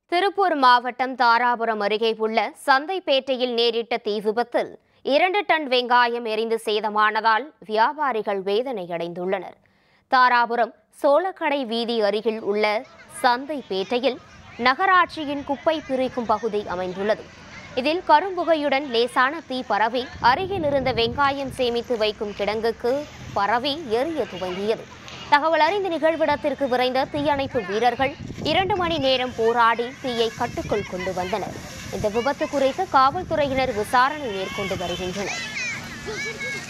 திருப்பூர் மாவட்டம் தாராபுரம் அருகே உள்ள சந்தைப்பேட்டையில் நேரிட்ட தீ விபத்தில் இரண்டு டன் வெங்காயம் எரிந்து சேதமானதால் வியாபாரிகள் வேதனையடைந்துள்ளனர் தாராபுரம் சோளக்கடை வீதி அருகில் உள்ள சந்தைப்பேட்டையில் நகராட்சியின் குப்பை பிரிக்கும் பகுதி அமைந்துள்ளது இதில் கரும்புகையுடன் லேசான தீ பரவி அருகில் இருந்த வெங்காயம் சேமித்து வைக்கும் கிடங்குக்கு பரவி எரிய துவங்கியது தகவல் அறிந்த நிகழ்விடத்திற்கு விரைந்த தீயணைப்பு வீரர்கள் இரண்டு மணி நேரம் போராடி தீயை கட்டுக்குள் கொண்டு வந்தனர் இந்த விபத்து குறித்து காவல்துறையினர் விசாரணை மேற்கொண்டு வருகின்றனர்